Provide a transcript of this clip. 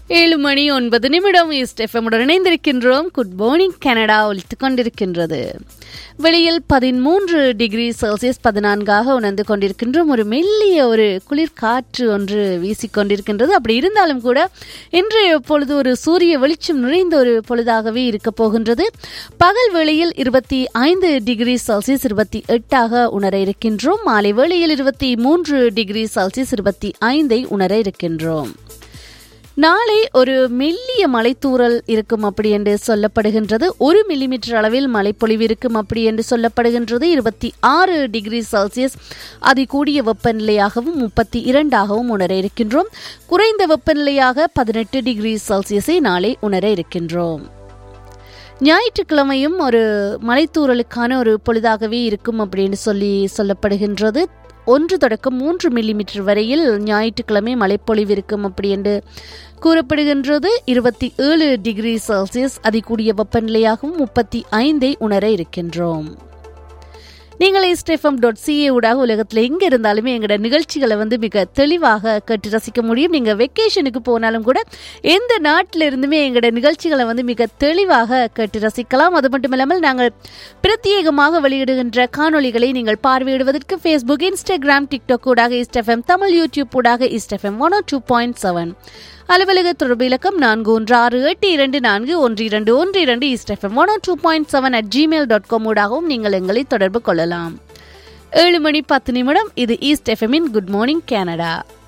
ஏழு மணி ஒன்பது நிமிடம் ஈஸ்ட் எஃப்எம்முடன் இணைந்திருக்கின்றோம் குட் மார்னிங் கனடா ஒலித்துக் கொண்டிருக்கின்றது வெளியில் பதிமூன்று டிகிரி செல்சியஸ் பதினான்காக உணர்ந்து கொண்டிருக்கின்றோம் ஒரு மெல்லிய ஒரு குளிர் காற்று ஒன்று வீசிக்கொண்டிருக்கின்றது அப்படி இருந்தாலும் கூட இன்றைய பொழுது ஒரு சூரிய வெளிச்சம் நிறைந்த ஒரு பொழுதாகவே இருக்க போகின்றது பகல் வேளையில் இருபத்தி ஐந்து டிகிரி செல்சியஸ் இருபத்தி எட்டாக உணர இருக்கின்றோம் மாலை வேளையில் இருபத்தி மூன்று டிகிரி செல்சியஸ் இருபத்தி ஐந்தை உணர இருக்கின்றோம் நாளை ஒரு மெல்லிய மலைத்தூறல் இருக்கும் அப்படி என்று சொல்லப்படுகின்றது ஒரு மில்லிமீட்டர் அளவில் மழைப்பொழிவு இருக்கும் அப்படி என்று சொல்லப்படுகின்றது இருபத்தி ஆறு டிகிரி செல்சியஸ் அதிகூடிய வெப்பநிலையாகவும் முப்பத்தி இரண்டாகவும் உணர இருக்கின்றோம் குறைந்த வெப்பநிலையாக பதினெட்டு டிகிரி செல்சியஸை நாளை உணர இருக்கின்றோம் ஞாயிற்றுக்கிழமையும் ஒரு மலைத்தூறலுக்கான ஒரு பொழுதாகவே இருக்கும் அப்படின்னு சொல்லி சொல்லப்படுகின்றது ஒன்று தொடக்கம் மூன்று மில்லிமீட்டர் வரையில் ஞாயிற்றுக்கிழமை மழைப்பொழிவு இருக்கும் அப்படி என்று கூறப்படுகின்றது இருபத்தி ஏழு டிகிரி செல்சியஸ் அதிகூடிய வெப்பநிலையாகவும் முப்பத்தி ஐந்தை உணர இருக்கின்றோம் நீங்கள் ஸ்டெஃபம் டாட் சிஏ ஊடாக உலகத்தில் எங்கே இருந்தாலுமே எங்களோட நிகழ்ச்சிகளை வந்து மிக தெளிவாக கேட்டு ரசிக்க முடியும் நீங்கள் வெக்கேஷனுக்கு போனாலும் கூட எந்த நாட்டில் இருந்துமே எங்களோட நிகழ்ச்சிகளை வந்து மிக தெளிவாக கேட்டு ரசிக்கலாம் அது மட்டும் இல்லாமல் நாங்கள் பிரத்யேகமாக வெளியிடுகின்ற காணொளிகளை நீங்கள் பார்வையிடுவதற்கு ஃபேஸ்புக் இன்ஸ்டாகிராம் டிக்டாக் ஊடாக இஸ்டெஃப்எம் தமிழ் யூடியூப் ஊடாக STFM one two point seven அலுவலக தொடர்பு இலக்கம் நான்கு ஒன்று ஆறு எட்டு இரண்டு நான்கு ஒன்று இரண்டு ஒன்று இரண்டு STFM one two point seven at Gmail dot com ஊடாகவும் நீங்கள் எங்களை தொடர்பு கொள்ளலாம் ஏழு மணி பத்து நிமிடம் இது ஈஸ்ட் எஃப்எம்மின் குட் மார்னிங் கனடா